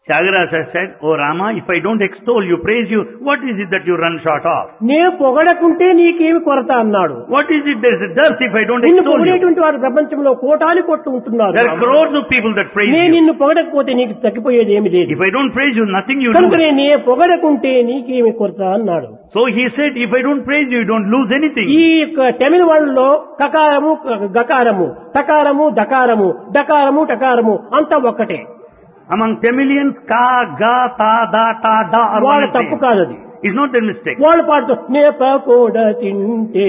Tyagaraja said, Oh Rama, if I don't extol you, praise you, what is it that you run short of? నే పొగడకుంటే నీకేమి కొరత అన్నాడు What is it there is a dearth if I don't నిన్ను extol you? పొగిడేటువంటి వారు ప్రపంచంలో కోటాని కొట్టు ఉంటున్నారు There are crores of people that praise నేను you. నిన్ను పొగడకపోతే నీకు తగ్గిపోయేది ఏమి లేదు If I don't praise you, nothing you కనుక lose. నేను నే పొగడకుంటే నీకేమి కొరత అన్నాడు So he said, if I don't praise you, you don't lose anything. ఈ యొక్క తమిళ వాళ్ళలో కకారము గకారము టకారము దకారము డకారము టకారము అంతా ఒక్కటే Among Tamilians, ka, ga, ta, da, ta, da are వాళ్ళ one తప్పు thing. కాదు అది It's not their mistake. వాళ్ళు పాడుతూ నే పకోడ తింటే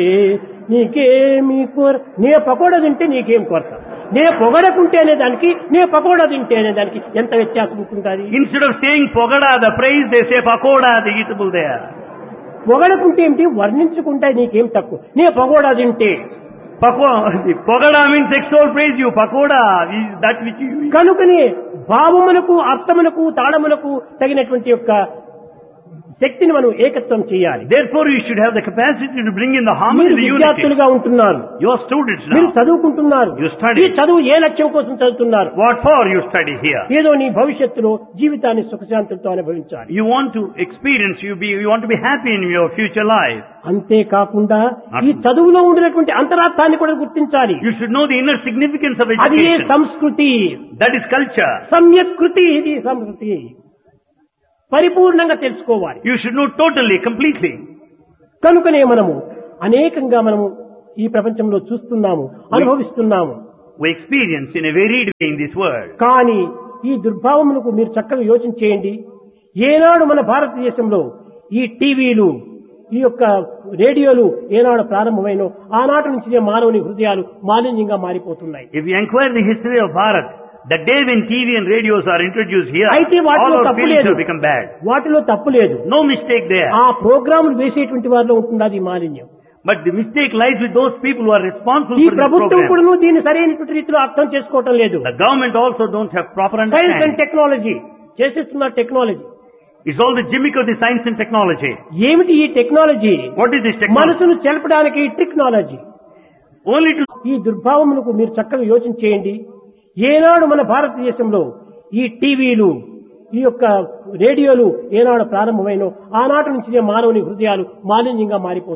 నీకేమి కొర నే పకోడ తింటే నీకేం కొరత నే పొగడకుంటే అనే దానికి నే పకోడ తింటే అనే దానికి ఎంత వ్యత్యాసం ఉంటుంటుంది Instead of saying pogada, the praise, they say pakoda, the eatable there. పొగడకుంటే ఏమిటి వర్ణించుకుంటే నీకేం తక్కువ నే పకోడా తింటే Pako, pogada means extol praise you. Pakoda is that which you eat. కనుకనే భావమునకు అర్థమునకు తాళమునకు తగినటువంటి యొక్క శక్తిని మనం ఏకత్వం చేయాలి Therefore, you should have the capacity to bring in the harmony, మీరు the unity. విద్యార్థులుగా ఉంటున్నారు You are students మీరు now. చదువుకుంటున్నారు You study. ఈ చదువు ఏ లక్ష్యం కోసం చదువుతున్నారు What for you study here? ఏదో నీ భవిష్యత్తులో జీవితాన్ని సుఖశాంతులతో అనుభవించాలి You want to experience, you be, you want to be happy in your future life. అంతేకాకుండా ఈ చదువులో ఉండినటువంటి అంతరార్థాన్ని కూడా గుర్తించాలి You should know the inner significance of అది ఏ education. సంస్కృతి That is culture. సమ్యక్ కృతి ఇది సంస్కృతి పరిపూర్ణంగా తెలుసుకోవాలి You should know totally, completely. కనుకనే మనము అనేకంగా మనము ఈ ప్రపంచంలో చూస్తున్నాము అనుభవిస్తున్నాము We experience in a varied way in this world. కానీ ఈ దుర్భావములకు మీరు చక్కగా యోచన చేయండి ఏనాడు మన భారతదేశంలో ఈ టీవీలు ఈ యొక్క రేడియోలు ఏనాడు ప్రారంభమైనో ఆనాటి నుంచినే మానవుని హృదయాలు మాలిన్యంగా మారిపోతున్నాయి If you inquire the history of Bharat, the day when TV and radios are introduced here, అయితే all వాటిలో our తప్పు feelings లేదు have become bad. వాటిలో తప్పు లేదు No mistake there. ఆ ప్రోగ్రాములు వేసేటువంటి వారిలో ఉంటుంది అది మాలిన్యం But the mistake lies with those people who are responsible ఈ for this ప్రభుత్వం program. కూడా దీన్ని సరైనటువంటి రీతిలో అర్థం చేసుకోవటం లేదు The government also don't have proper science and understanding. Technology చేసేస్తున్న technology It's all the gimmick of the science and technology. ఏమిటి ఈ technology What is this technology? మనసును చెలపడానికి టెక్నాలజీ Only to ఈ దుర్భావములకు మీరు చక్కగా యోచన చేయండి ఏనాడు మన భారతదేశంలో ఈ టీవీలు ఈ యొక్క రేడియోలు ఏనాడు ప్రారంభమైనో ఆనాటి నుంచినే మానవుని హృదయాలు మాలిన్యంగా మారిపోతాయి